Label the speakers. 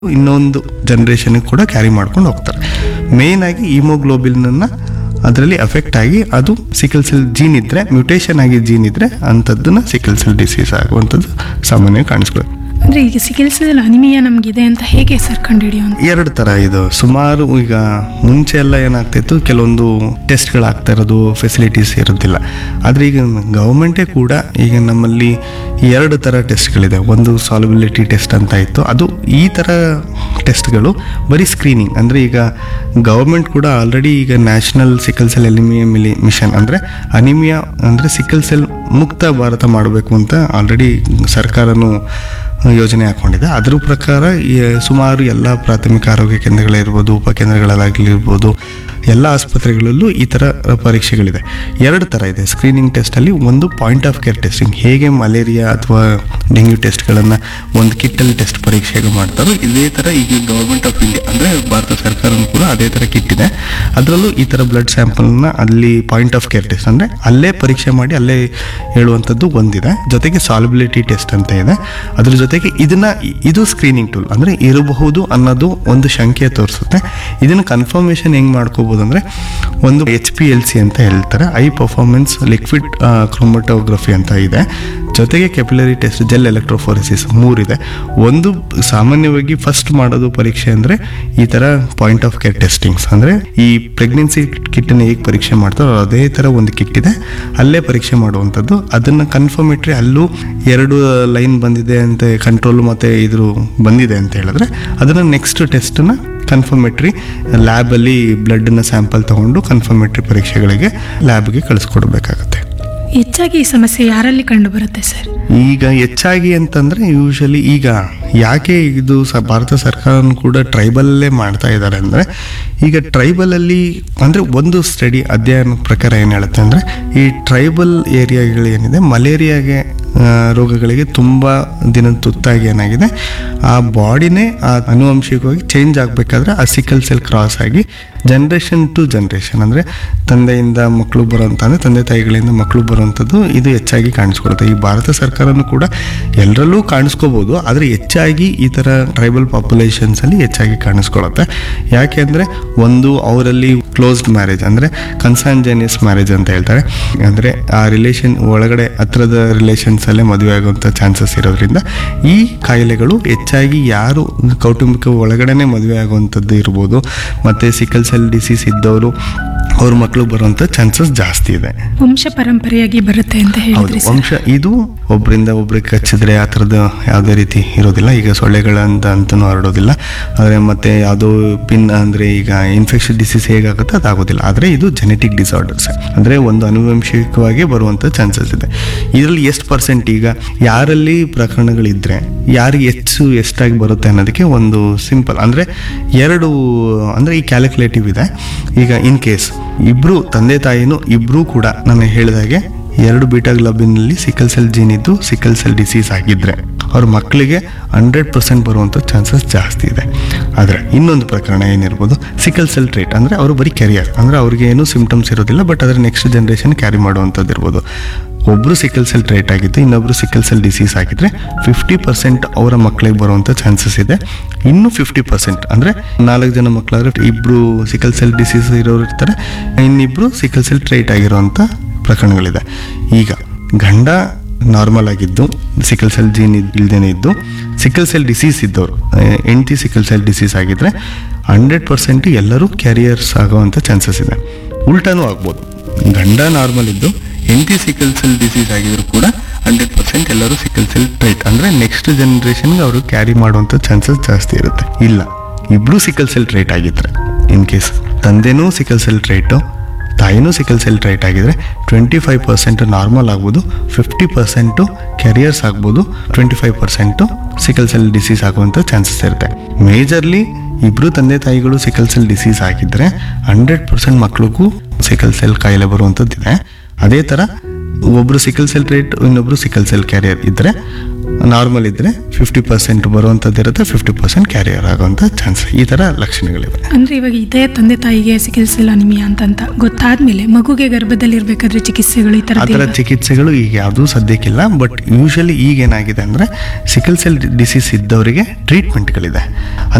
Speaker 1: ಇನ್ನೊಂದು ಜನ್ರೇಷನ್ಗೆ ಕೂಡ ಕ್ಯಾರಿ ಮಾಡ್ಕೊಂಡು ಹೋಗ್ತಾರೆ ಮೇಯ್ನ್ ಆಗಿ ಈಮೋಗ್ಲೋಬಿನ್ನ ಅದರಲ್ಲಿ ಅಫೆಕ್ಟ್ ಆಗಿ ಅದು ಸಿಕಲ್ ಸೆಲ್ ಜೀನ್ ಇದ್ರೆ ಮ್ಯೂಟೇಷನ್ ಆಗಿ ಜೀನ್ ಇದ್ರೆ ಅಂಥದ್ದನ್ನ ಸಿಕಲ್ ಸೆಲ್ ಡಿಸೀಸ್ ಆಗುವಂಥದ್ದು ಸಾಮಾನ್ಯ ಕಾಣಿಸ್ಕೊಳ್ಳುತ್ತೆ
Speaker 2: ಅಂದ್ರೆ ಈಗ ಸಿಕಿಲ್ಸಲ್ ಅನಿಮಿಯಾ ನಮಗಿದೆ ಅಂತ ಹೇಗೆ ಸರ್ ಕಂಡುಹಿಡಿಯುವಂತ
Speaker 1: ಎರಡು ಥರ ಇದು ಸುಮಾರು ಈಗ ಮುಂಚೆ ಎಲ್ಲ ಏನಾಗ್ತಿತ್ತು ಕೆಲವೊಂದು ಟೆಸ್ಟ್ಗಳಾಗ್ತಾ ಇರೋದು ಫೆಸಿಲಿಟೀಸ್ ಇರೋದಿಲ್ಲ ಆದರೆ ಈಗ ಗೌರ್ಮೆಂಟೇ ಕೂಡ ಈಗ ನಮ್ಮಲ್ಲಿ ಎರಡು ಥರ ಟೆಸ್ಟ್ಗಳಿದೆ ಒಂದು ಸಾಲ್ಬಿಲಿಟಿ ಟೆಸ್ಟ್ ಅಂತ ಇತ್ತು ಅದು ಈ ಥರ ಟೆಸ್ಟ್ಗಳು ಬರೀ ಸ್ಕ್ರೀನಿಂಗ್ ಅಂದರೆ ಈಗ ಗೌರ್ಮೆಂಟ್ ಕೂಡ ಆಲ್ರೆಡಿ ಈಗ ನ್ಯಾಷನಲ್ ಸಿಕಲ್ ಸೆಲ್ ಎಲಿಮಿಯಾ ಮಿಲಿ ಮಿಷನ್ ಅಂದರೆ ಅನಿಮಿಯಾ ಅಂದರೆ ಸಿಕಲ್ ಸೆಲ್ ಮುಕ್ತ ಭಾರತ ಮಾಡಬೇಕು ಅಂತ ಆಲ್ರೆಡಿ ಸರ್ಕಾರನೂ ಯೋಜನೆ ಹಾಕೊಂಡಿದೆ ಅದ್ರ ಪ್ರಕಾರ ಈ ಸುಮಾರು ಎಲ್ಲ ಪ್ರಾಥಮಿಕ ಆರೋಗ್ಯ ಕೇಂದ್ರಗಳಿರ್ಬೋದು ಉಪಕೇಂದ್ರಗಳಾಗಿರ್ಬೋದು ಎಲ್ಲ ಆಸ್ಪತ್ರೆಗಳಲ್ಲೂ ಈ ಥರ ಪರೀಕ್ಷೆಗಳಿದೆ ಎರಡು ಥರ ಇದೆ ಸ್ಕ್ರೀನಿಂಗ್ ಟೆಸ್ಟಲ್ಲಿ ಒಂದು ಪಾಯಿಂಟ್ ಆಫ್ ಕೇರ್ ಟೆಸ್ಟಿಂಗ್ ಹೇಗೆ ಮಲೇರಿಯಾ ಅಥವಾ ಡೆಂಗ್ಯೂ ಟೆಸ್ಟ್ಗಳನ್ನು ಒಂದು ಕಿಟ್ಟಲ್ಲಿ ಟೆಸ್ಟ್ ಪರೀಕ್ಷೆಗೆ ಮಾಡ್ತಾರೋ ಇದೇ ಥರ ಈಗ ಗೌರ್ಮೆಂಟ್ ಆಫ್ ಇಂಡಿಯಾ ಅಂದರೆ ಭಾರತ ಸರ್ಕಾರನೂ ಕೂಡ ಅದೇ ಥರ ಕಿಟ್ ಇದೆ ಅದರಲ್ಲೂ ಈ ಥರ ಬ್ಲಡ್ ಸ್ಯಾಂಪಲ್ನ ಅಲ್ಲಿ ಪಾಯಿಂಟ್ ಆಫ್ ಕೇರ್ ಟೆಸ್ಟ್ ಅಂದರೆ ಅಲ್ಲೇ ಪರೀಕ್ಷೆ ಮಾಡಿ ಅಲ್ಲೇ ಹೇಳುವಂಥದ್ದು ಒಂದಿದೆ ಜೊತೆಗೆ ಸಾಲ್ಬಿಲಿಟಿ ಟೆಸ್ಟ್ ಅಂತ ಇದೆ ಅದ್ರ ಜೊತೆಗೆ ಇದನ್ನ ಇದು ಸ್ಕ್ರೀನಿಂಗ್ ಟೂಲ್ ಅಂದರೆ ಇರಬಹುದು ಅನ್ನೋದು ಒಂದು ಶಂಕೆ ತೋರಿಸುತ್ತೆ ಇದನ್ನು ಕನ್ಫರ್ಮೇಷನ್ ಹೆಂಗೆ ಮಾಡ್ಕೋಬೋದು ಅಂದರೆ ಒಂದು ಎಚ್ ಪಿ ಎಲ್ ಸಿ ಅಂತ ಹೇಳ್ತಾರೆ ಐ ಪರ್ಫಾರ್ಮೆನ್ಸ್ ಲಿಕ್ವಿಡ್ ಕ್ರೋಮಟೋಗ್ರಫಿ ಅಂತ ಇದೆ ಜೊತೆಗೆ ಕೆಪಿಲರಿ ಟೆಸ್ಟ್ ಜೆಲ್ ಎಲೆಕ್ಟ್ರೋಫೋರೆಸಿಸ್ ಮೂರಿದೆ ಒಂದು ಸಾಮಾನ್ಯವಾಗಿ ಫಸ್ಟ್ ಮಾಡೋದು ಪರೀಕ್ಷೆ ಅಂದರೆ ಈ ಥರ ಪಾಯಿಂಟ್ ಆಫ್ ಕೇರ್ ಟೆಸ್ಟಿಂಗ್ಸ್ ಅಂದರೆ ಈ ಪ್ರೆಗ್ನೆನ್ಸಿ ಕಿಟ್ಟನ್ನು ಹೇಗೆ ಪರೀಕ್ಷೆ ಮಾಡ್ತಾರೋ ಅದೇ ಥರ ಒಂದು ಕಿಟ್ ಇದೆ ಅಲ್ಲೇ ಪರೀಕ್ಷೆ ಮಾಡುವಂಥದ್ದು ಅದನ್ನು ಕನ್ಫರ್ಮೇಟ್ರಿ ಅಲ್ಲೂ ಎರಡು ಲೈನ್ ಬಂದಿದೆ ಅಂತ ಕಂಟ್ರೋಲ್ ಮತ್ತು ಇದ್ರ ಬಂದಿದೆ ಅಂತ ಹೇಳಿದ್ರೆ ಅದನ್ನು ನೆಕ್ಸ್ಟ್ ಟೆಸ್ಟನ್ನ ಕನ್ಫರ್ಮೇಟ್ರಿ ಲ್ಯಾಬಲ್ಲಿ ಬ್ಲಡ್ನ ಸ್ಯಾಂಪಲ್ ತಗೊಂಡು ಕನ್ಫರ್ಮೇಟ್ರಿ ಪರೀಕ್ಷೆಗಳಿಗೆ ಲ್ಯಾಬ್ಗೆ ಕಳಿಸ್ಕೊಡ್ಬೇಕಾಗತ್ತೆ
Speaker 2: ಹೆಚ್ಚಾಗಿ ಈ ಸಮಸ್ಯೆ ಯಾರಲ್ಲಿ ಕಂಡು ಬರುತ್ತೆ ಸರ್
Speaker 1: ಈಗ ಹೆಚ್ಚಾಗಿ ಅಂತಂದ್ರೆ ಯೂಶಲಿ ಈಗ ಯಾಕೆ ಇದು ಸ ಭಾರತ ಸರ್ಕಾರನೂ ಕೂಡ ಟ್ರೈಬಲ್ಲೇ ಮಾಡ್ತಾ ಇದ್ದಾರೆ ಅಂದರೆ ಈಗ ಟ್ರೈಬಲಲ್ಲಿ ಅಂದರೆ ಒಂದು ಸ್ಟಡಿ ಅಧ್ಯಯನ ಪ್ರಕಾರ ಏನು ಹೇಳುತ್ತೆ ಅಂದರೆ ಈ ಟ್ರೈಬಲ್ ಏರಿಯಾಗಳು ಏನಿದೆ ಮಲೇರಿಯಾಗೆ ಆ, ರೋಗಗಳಿಗೆ ತುಂಬ ದಿನ ತುತ್ತಾಗಿ ಏನಾಗಿದೆ ಆ ಬಾಡಿನೇ ಆ ಅನುವಂಶಿಕವಾಗಿ ಚೇಂಜ್ ಆಗಬೇಕಾದ್ರೆ ಆ ಸಿಕಲ್ ಸೆಲ್ ಕ್ರಾಸ್ ಆಗಿ ಜನ್ರೇಷನ್ ಟು ಜನ್ರೇಷನ್ ಅಂದರೆ ತಂದೆಯಿಂದ ಮಕ್ಕಳು ಬರುವಂಥ ಅಂದರೆ ತಂದೆ ತಾಯಿಗಳಿಂದ ಮಕ್ಕಳು ಬರುವಂಥದ್ದು ಇದು ಹೆಚ್ಚಾಗಿ ಕಾಣಿಸ್ಕೊಳುತ್ತೆ ಈ ಭಾರತ ಸರ್ಕಾರನೂ ಕೂಡ ಎಲ್ಲರಲ್ಲೂ ಕಾಣಿಸ್ಕೋಬೋದು ಆದರೆ ಹೆಚ್ಚಾಗಿ ಈ ಥರ ಟ್ರೈಬಲ್ ಪಾಪ್ಯುಲೇಷನ್ಸಲ್ಲಿ ಹೆಚ್ಚಾಗಿ ಕಾಣಿಸ್ಕೊಳುತ್ತೆ ಯಾಕೆ ಅಂದರೆ ಒಂದು ಅವರಲ್ಲಿ ಕ್ಲೋಸ್ಡ್ ಮ್ಯಾರೇಜ್ ಅಂದರೆ ಕನ್ಸಾಂಜನಿಯಸ್ ಮ್ಯಾರೇಜ್ ಅಂತ ಹೇಳ್ತಾರೆ ಅಂದರೆ ಆ ರಿಲೇಷನ್ ಒಳಗಡೆ ಹತ್ರದ ರಿಲೇಷನ್ಸಲ್ಲೇ ಮದುವೆ ಆಗುವಂಥ ಚಾನ್ಸಸ್ ಇರೋದ್ರಿಂದ ಈ ಕಾಯಿಲೆಗಳು ಹೆಚ್ಚಾಗಿ ಯಾರು ಕೌಟುಂಬಿಕ ಒಳಗಡೆನೆ ಮದುವೆ ಆಗುವಂಥದ್ದು ಇರ್ಬೋದು ಮತ್ತು ಸಿಕಲ್ ಸೆಲ್ ಡಿಸೀಸ್ ಇದ್ದವರು ಅವ್ರ ಮಕ್ಕಳು ಬರುವಂಥ ಚಾನ್ಸಸ್ ಜಾಸ್ತಿ ಇದೆ
Speaker 2: ವಂಶ ಪರಂಪರೆಯಾಗಿ ಬರುತ್ತೆ ಅಂತ
Speaker 1: ಹೌದು
Speaker 2: ಹೇಳಿದ್ರಿ ಸರ್
Speaker 1: ವಂಶ ಇದು ಒಬ್ಬರಿಂದ ಒಬ್ರಿಗೆ ಕಚ್ಚಿದ್ರೆ ಆ ಥರದ್ದು ಯಾವುದೇ ರೀತಿ ಇರೋದಿಲ್ಲ ಈಗ ಸೊಳ್ಳೆಗಳಂತ ಅಂತಲೂ ಹರಡೋದಿಲ್ಲ ಆದರೆ ಮತ್ತೆ ಯಾವುದೋ ಪಿನ್ ಅಂದರೆ ಈಗ ಇನ್ಫೆಕ್ಷನ್ ಡಿಸೀಸ್ ಹೇಗಾಗುತ್ತೆ ಅದಾಗೋದಿಲ್ಲ ಆದರೆ ಇದು ಜೆನೆಟಿಕ್ ಡಿಸಾರ್ಡರ್ಸ್ ಅಂದರೆ ಒಂದು ಅನುವಂಶಿಕವಾಗಿ ಬರುವಂಥ ಚಾನ್ಸಸ್ ಇದೆ ಇದರಲ್ಲಿ ಎಷ್ಟು ಪರ್ಸೆಂಟ್ ಈಗ ಯಾರಲ್ಲಿ ಪ್ರಕರಣಗಳಿದ್ರೆ ಯಾರಿಗೆ ಹೆಚ್ಚು ಎಷ್ಟಾಗಿ ಬರುತ್ತೆ ಅನ್ನೋದಕ್ಕೆ ಒಂದು ಸಿಂಪಲ್ ಅಂದರೆ ಎರಡು ಅಂದರೆ ಈ ಕ್ಯಾಲ್ಕುಲೇಟಿವ್ ಇದೆ ಈಗ ಇನ್ ಕೇಸ್ ಇಬ್ಬರು ತಂದೆ ತಾಯಿನೂ ಇಬ್ಬರೂ ಕೂಡ ನಾನು ಹೇಳಿದಾಗೆ ಎರಡು ಬೀಟಾ ಗ್ಲೋಬಿನಲ್ಲಿ ಸಿಕಲ್ ಸೆಲ್ ಜೀನ್ ಇದ್ದು ಸಿಕಲ್ ಸೆಲ್ ಡಿಸೀಸ್ ಆಗಿದ್ರೆ ಅವ್ರ ಮಕ್ಕಳಿಗೆ ಹಂಡ್ರೆಡ್ ಪರ್ಸೆಂಟ್ ಬರುವಂಥ ಚಾನ್ಸಸ್ ಜಾಸ್ತಿ ಇದೆ ಆದರೆ ಇನ್ನೊಂದು ಪ್ರಕರಣ ಏನಿರ್ಬೋದು ಸಿಕಲ್ ಸೆಲ್ ಟ್ರೇಟ್ ಅಂದರೆ ಅವರು ಬರೀ ಕೆರಿಯರ್ ಅಂದರೆ ಅವ್ರಿಗೆ ಏನೂ ಸಿಂಪ್ಟಮ್ಸ್ ಇರೋದಿಲ್ಲ ಬಟ್ ಅದರ ನೆಕ್ಸ್ಟ್ ಜನ್ರೇಷನ್ ಕ್ಯಾರಿ ಮಾಡುವಂಥದ್ದು ಇರ್ಬೋದು ಒಬ್ಬರು ಸಿಕಲ್ ಸೆಲ್ ಟ್ರೇಟ್ ಆಗಿದ್ದು ಇನ್ನೊಬ್ಬರು ಸಿಕಲ್ ಸೆಲ್ ಡಿಸೀಸ್ ಆಗಿದ್ರೆ ಫಿಫ್ಟಿ ಪರ್ಸೆಂಟ್ ಅವರ ಮಕ್ಕಳಿಗೆ ಬರುವಂಥ ಚಾನ್ಸಸ್ ಇದೆ ಇನ್ನು ಫಿಫ್ಟಿ ಪರ್ಸೆಂಟ್ ಅಂದರೆ ನಾಲ್ಕು ಜನ ಮಕ್ಕಳಾದ್ರೆ ಇಬ್ಬರು ಸಿಕಲ್ ಸೆಲ್ ಡಿಸೀಸ್ ಇರೋರು ಇರ್ತಾರೆ ಇನ್ನಿಬ್ಬರು ಸಿಕಲ್ ಸೆಲ್ ಟ್ರೇಟ್ ಆಗಿರುವಂಥ ಪ್ರಕರಣಗಳಿದೆ ಈಗ ಗಂಡ ನಾರ್ಮಲ್ ಆಗಿದ್ದು ಸಿಕಲ್ ಸೆಲ್ ಜೀನ್ ಇಲ್ದೇನೆ ಇದ್ದು ಸಿಕಲ್ ಸೆಲ್ ಡಿಸೀಸ್ ಇದ್ದವರು ಹೆಂಡತಿ ಸಿಕಲ್ ಸೆಲ್ ಡಿಸೀಸ್ ಆಗಿದ್ರೆ ಹಂಡ್ರೆಡ್ ಪರ್ಸೆಂಟ್ ಎಲ್ಲರೂ ಕ್ಯಾರಿಯರ್ಸ್ ಆಗೋವಂಥ ಚಾನ್ಸಸ್ ಇದೆ ಉಲ್ಟಾನೂ ಆಗ್ಬೋದು ಗಂಡ ನಾರ್ಮಲ್ ಇದ್ದು ಹೆಂಡತಿ ಸಿಕಲ್ ಸೆಲ್ ಡಿಸೀಸ್ ಆಗಿದ್ರು ಕೂಡ ಹಂಡ್ರೆಡ್ ಪರ್ಸೆಂಟ್ ಎಲ್ಲರೂ ಸಿಕಲ್ ಸೆಲ್ ಟ್ರೈಟ್ ಅಂದರೆ ನೆಕ್ಸ್ಟ್ ಜನ್ರೇಷನ್ಗೆ ಅವರು ಕ್ಯಾರಿ ಮಾಡುವಂಥ ಚಾನ್ಸಸ್ ಜಾಸ್ತಿ ಇರುತ್ತೆ ಇಲ್ಲ ಇಬ್ಬರು ಸಿಕಲ್ ಸೆಲ್ ಟ್ರೈಟ್ ಆಗಿದ್ರೆ ಇನ್ ಕೇಸ್ ತಂದೆನೂ ಸಿಕಲ್ ಸೆಲ್ ಟ್ರೈಟು ತಾಯಿನೂ ಸಿಕಲ್ ಸೆಲ್ ಟ್ರೈಟ್ ಆಗಿದ್ರೆ ಟ್ವೆಂಟಿ ಫೈವ್ ಪರ್ಸೆಂಟ್ ನಾರ್ಮಲ್ ಆಗ್ಬೋದು ಫಿಫ್ಟಿ ಪರ್ಸೆಂಟು ಕೆರಿಯರ್ಸ್ ಆಗ್ಬೋದು twenty five percent sickle cell disease ಆಗುವಂಥ ಚಾನ್ಸಸ್ ಇರುತ್ತೆ ಮೇಜರ್ಲಿ ಇಬ್ಬರು ತಂದೆ ತಾಯಿಗಳು ಸಿಕಲ್ ಸೆಲ್ ಡಿಸೀಸ್ ಆಗಿದ್ದರೆ ಹಂಡ್ರೆಡ್ ಪರ್ಸೆಂಟ್ ಮಕ್ಳಿಗೂ ಸಿಕಲ್ ಸೆಲ್ ಕಾಯಿಲೆ ಬರುವಂಥದ್ದಿದೆ ಅದೇ ಥರ ಒಬ್ಬರು ಸಿಕಲ್ ಸೆಲ್ ರೇಟ್ ಇನ್ನೊಬ್ರು ಸಿಕಲ್ ಸೆಲ್ ಕ್ಯಾರಿಯರ್ ಇದ್ದರೆ ನಾರ್ಮಲ್ ಇದ್ದರೆ ಫಿಫ್ಟಿ ಪರ್ಸೆಂಟ್ ಬರುವಂಥದ್ದು ಇರುತ್ತೆ ಫಿಫ್ಟಿ ಪರ್ಸೆಂಟ್ ಕ್ಯಾರಿಯರ್ ಆಗುವಂಥ ಚಾನ್ಸ್ ಈ ಥರ ಲಕ್ಷಣಗಳಿವೆ
Speaker 2: ಅಂದ್ರೆ ಇವಾಗ ಇದೇ ತಂದೆ ತಾಯಿಗೆ ಸಿಕಿಲ್ ಸೆಲ್ ಅನಿಮಿಯಾ ಅಂತಂತ ಗೊತ್ತಾದ್ಮೇಲೆ ಮಗುಗೆ ಗರ್ಭದಲ್ಲಿ ಇರ್ಬೇಕಾದ್ರೆ ಚಿಕಿತ್ಸೆಗಳು ಈ
Speaker 1: ಆ ಥರ
Speaker 2: ಥರದ್ದು
Speaker 1: ಚಿಕಿತ್ಸೆಗಳು ಈಗ ಯಾವುದೂ ಸದ್ಯಕ್ಕಿಲ್ಲ ಬಟ್ ಯೂಶಲಿ ಈಗ ಏನಾಗಿದೆ ಅಂದರೆ ಸಿಕಲ್ ಸೆಲ್ ಡಿಸೀಸ್ ಇದ್ದವರಿಗೆ ಟ್ರೀಟ್ಮೆಂಟ್ಗಳಿದೆ